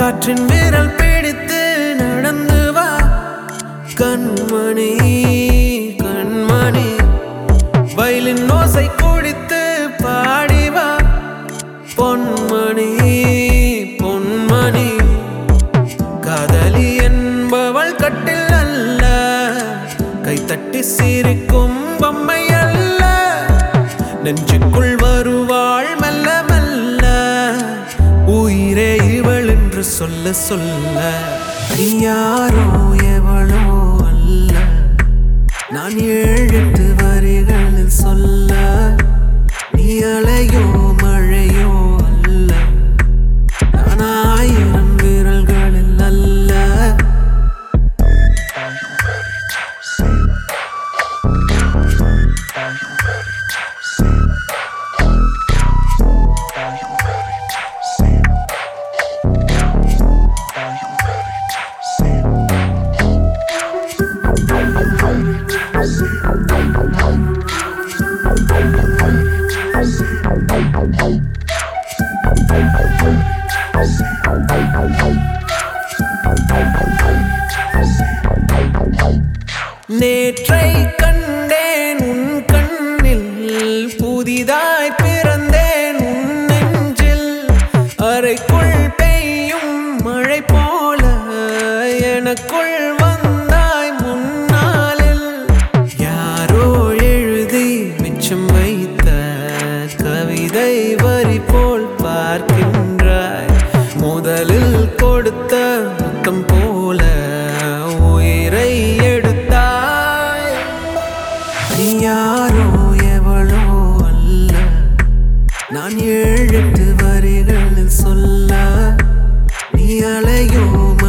காற்றின் விரல் பிடித்து நடந்து வா கண்மணி கண்மணி வயலின் ஓசை குடித்து பாடி வா பொன்மணி பொன்மணி காதலி என்பவள் கட்டில் அல்ல கைத்தட்டி சிரிக்கும் பொம்மை அல்ல நெஞ்சுக்குள் வருவாள் மெல்ல மெல்ல உயிரே இவள் என்று சொல்ல சொல்ல நீ யாரோ எவளோ அல்ல நான் ஏழெட்டு வரிகளில் சொல்ல நீ அலையோ மழையோ அல்ல நான் ஆயிரம் விரல்களில் அல்ல நேற்றை கண்டேன் உன் கண்ணில் புதிதாய் பிறந்தேன் உன் நெஞ்சில் அறைக்குள் பெய்யும் மழை போல எனக்குள் வந்தாய் முன்னாலில் யாரோ எழுதி மிச்சம் வைத்த கவிதை வரி போல் பார்க்கின்றாய் முதலில் கொடுத்த முத்தம் போல உயிரை எடுத்தாய் நீ யாரோ எவளோ அல்ல நான் ஏழெட்டு வரிகளில் சொல்ல நீ அலையோ